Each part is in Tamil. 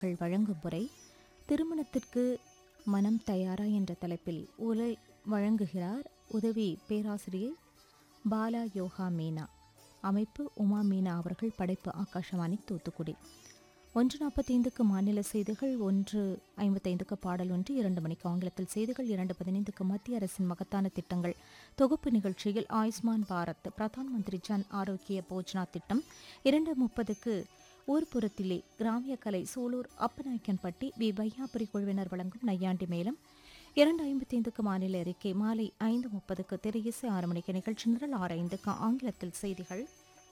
கள் வழங்கும் முறை திருமணத்திற்கு மனம் தயாரா என்ற தலைப்பில் உரை வழங்குகிறார் உதவி பேராசிரியை பாலா யோகா மீனா அமைப்பு உமா மீனா அவர்கள் படைப்பு ஆகாஷவாணி தூத்துக்குடி ஒன்று நாற்பத்தைந்துக்கு மாநில செய்திகள் ஒன்று ஐம்பத்தைந்துக்கு பாடல் ஒன்று இரண்டு மணிக்கு ஆங்கிலத்தில் செய்திகள் இரண்டு பதினைந்துக்கு மத்திய அரசின் மகத்தான திட்டங்கள் தொகுப்பு நிகழ்ச்சியில் ஆயுஷ்மான் பாரத் பிரதான் மந்திரி ஜன் ஆரோக்கிய போஜனா திட்டம் இரண்டு முப்பதுக்கு ஊர்ப்புறத்திலே கிராமிய கலை சூலூர் அப்பநாயக்கன்பட்டி வி வையாபுரி குழுவினர் வழங்கும் நையாண்டி மேளம் இரண்டு ஐம்பத்தைந்துக்கு மாநில அறிக்கை மாலை ஐந்து முப்பதுக்கு திரையிசை ஆறு மணிக்கு நிகழ்ச்சி நிரல் ஆறு ஐந்துக்கு ஆங்கிலத்தில் செய்திகள்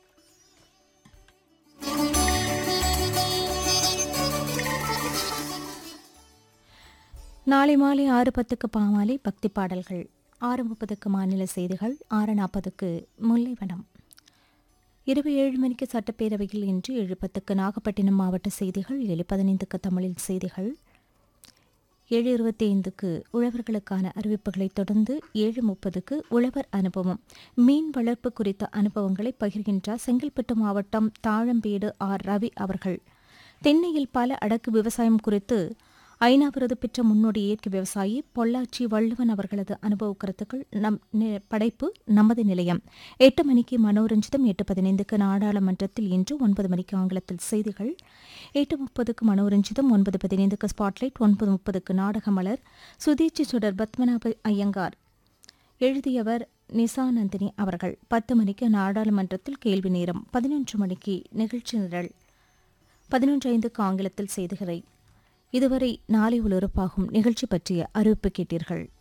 நாளை மாலை ஆறு பத்துக்கு பாமாலை பக்தி பாடல்கள் ஆறு முப்பதுக்கு மாநில செய்திகள் ஆறு நாற்பதுக்கு முல்லைவனம் இரவு ஏழு மணிக்கு சட்டப்பேரவையில் இன்று ஏழு பத்துக்கு நாகப்பட்டினம் மாவட்ட செய்திகள் ஏழு பதினைந்துக்கு தமிழில் செய்திகள் ஏழு இருபத்தி ஐந்துக்கு உழவர்களுக்கான அறிவிப்புகளைத் தொடர்ந்து ஏழு முப்பதுக்கு உழவர் அனுபவம் மீன் வளர்ப்பு குறித்த அனுபவங்களை பகிர்கின்றார் செங்கல்பட்டு மாவட்டம் தாழம்பேடு ஆர் ரவி அவர்கள் தென்னையில் பல அடக்கு விவசாயம் குறித்து ஐநா விருது பெற்ற முன்னோடி இயற்கை விவசாயி பொள்ளாச்சி வள்ளுவன் அவர்களது அனுபவ கருத்துக்கள் நம் நி- படைப்பு நமது நிலையம் எட்டு மணிக்கு மனோரஞ்சிதம் எட்டு பதினைந்துக்கு நாடாளுமன்றத்தில் இன்று ஒன்பது மணிக்கு ஆங்கிலத்தில் செய்திகள் எட்டு முப்பதுக்கு மனோரஞ்சிதம் ஒன்பது பதினைந்துக்கு ஸ்பாட்லைட் ஒன்பது முப்பதுக்கு நாடக மலர் சுதீட்சி சுடர் பத்மநாப ஐயங்கார் எழுதியவர் நிசாநந்தினி அவர்கள் பத்து மணிக்கு நாடாளுமன்றத்தில் கேள்வி நேரம் பதினொன்று மணிக்கு நிகழ்ச்சி நிரல் பதினொன்று ஐந்துக்கு ஆங்கிலத்தில் செய்திகளை இதுவரை நாளை ஒலிபரப்பாகும் நிகழ்ச்சி பற்றிய அறிவிப்பு கேட்டீர்கள்